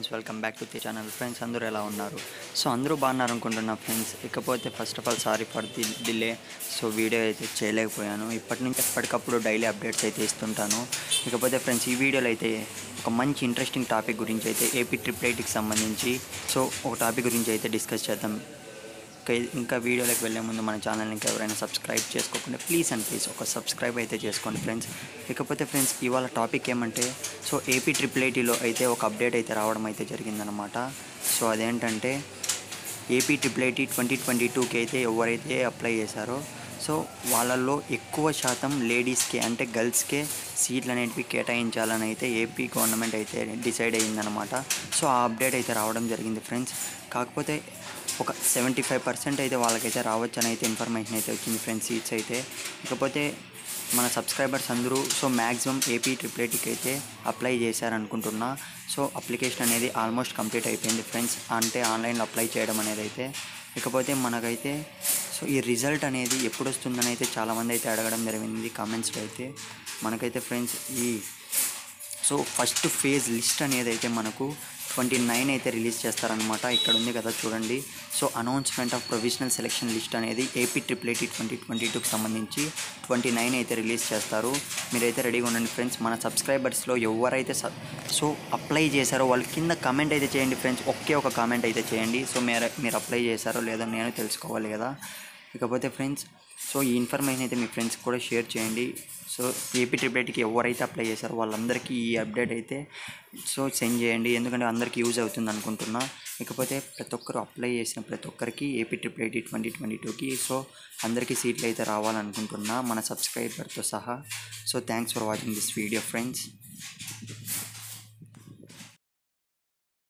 friends welcome back to the channel friends అందరూ ఎలా ఉన్నారు సో అందరూ బాగున్నారు అనుకుంటున్నా ఫ్రెండ్స్ ఇకపోతే first of all sorry for the delay so video అయితే చేయలేకపోయాను ఇప్పటి నుంచి ఎప్పటికప్పుడు డైలీ అప్డేట్స్ అయితే ఇస్తుంటాను ఇకపోతే ఫ్రెండ్స్ ఈ వీడియోలో అయితే ఒక మంచి ఇంట్రెస్టింగ్ టాపిక్ గురించి అయితే ఏపీ ట్రిపుల్ ఐటీకి సంబంధించి సో ఒక టాపిక్ గురించి అయితే డిస్కస్ చేద్దాం ఇంకా ఇంకా వీడియోలోకి వెళ్ళే ముందు మన ఛానల్ని ఇంకా ఎవరైనా సబ్స్క్రైబ్ చేసుకోకుండా ప్లీజ్ అండ్ ప్లీజ్ ఒక సబ్స్క్రైబ్ అయితే చేసుకోండి ఫ్రెండ్స్ ఇకపోతే ఫ్రెండ్స్ ఇవాళ టాపిక్ ఏమంటే సో ఏపీ ట్రిపుల్ ఐటీలో అయితే ఒక అప్డేట్ అయితే రావడం అయితే జరిగిందనమాట సో అదేంటంటే AP triple IT twenty twenty టూకి అయితే ఎవరైతే అప్లై చేశారో సో వాళ్ళల్లో ఎక్కువ శాతం లేడీస్కి అంటే గర్ల్స్కే సీట్లు అనేటివి కేటాయించాలని అయితే ఏపీ గవర్నమెంట్ అయితే డిసైడ్ అయ్యిందనమాట సో ఆ అప్డేట్ అయితే రావడం జరిగింది ఫ్రెండ్స్ కాకపోతే ఒక సెవెంటీ ఫైవ్ పర్సెంట్ అయితే వాళ్ళకైతే రావచ్చు అని అయితే ఇన్ఫర్మేషన్ అయితే వచ్చింది ఫ్రెండ్స్ సీట్స్ అయితే ఇకపోతే మన సబ్స్క్రైబర్స్ అందరూ సో మ్యాక్సిమం ఏపీ ట్రిపుల్ ఐటీకి అయితే అప్లై చేశారనుకుంటున్నా సో అప్లికేషన్ అనేది ఆల్మోస్ట్ కంప్లీట్ అయిపోయింది ఫ్రెండ్స్ అంటే ఆన్లైన్లో అప్లై చేయడం అనేది అయితే ఇకపోతే మనకైతే సో ఈ రిజల్ట్ అనేది ఎప్పుడు వస్తుందని అయితే చాలామంది అయితే అడగడం జరిగింది కామెంట్స్లో అయితే మనకైతే ఫ్రెండ్స్ ఈ సో ఫస్ట్ ఫేజ్ లిస్ట్ అనేది అయితే మనకు ట్వంటీ నైన్ అయితే రిలీజ్ చేస్తారనమాట ఇక్కడ ఉంది కదా చూడండి so announcement of provisional selection list అనేది AP triple IT twenty twenty టూకి సంబంధించి ట్వంటీ నైన్ అయితే రిలీజ్ చేస్తారు మీరైతే రెడీగా ఉండండి ఫ్రెండ్స్ మన సబ్స్క్రైబర్స్లో ఎవరైతే సబ్ సో అప్లై చేశారో వాళ్ళు కింద కామెంట్ అయితే చేయండి ఫ్రెండ్స్ ఒకే ఒక కామెంట్ అయితే చేయండి సో మీరు మీరు అప్లై చేశారో లేదో నేను తెలుసుకోవాలి కదా ఇకపోతే ఫ్రెండ్స్ సో ఈ ఇన్ఫర్మేషన్ అయితే మీ ఫ్రెండ్స్కి కూడా షేర్ చేయండి సో ఏపీ ట్రిపుల్ ఐటీకి ఎవరైతే అప్లై చేశారో వాళ్ళందరికీ ఈ అప్డేట్ అయితే సో సెండ్ చేయండి ఎందుకంటే అందరికీ యూజ్ అవుతుంది అనుకుంటున్నా ఇకపోతే ప్రతి ఒక్కరు అప్లై చేసిన ప్రతి ఒక్కరికి AP triple IT twenty twenty టూకి సో అందరికీ సీట్లు అయితే రావాలనుకుంటున్నా మన సబ్స్క్రైబర్తో సహా so thanks for watching this video friends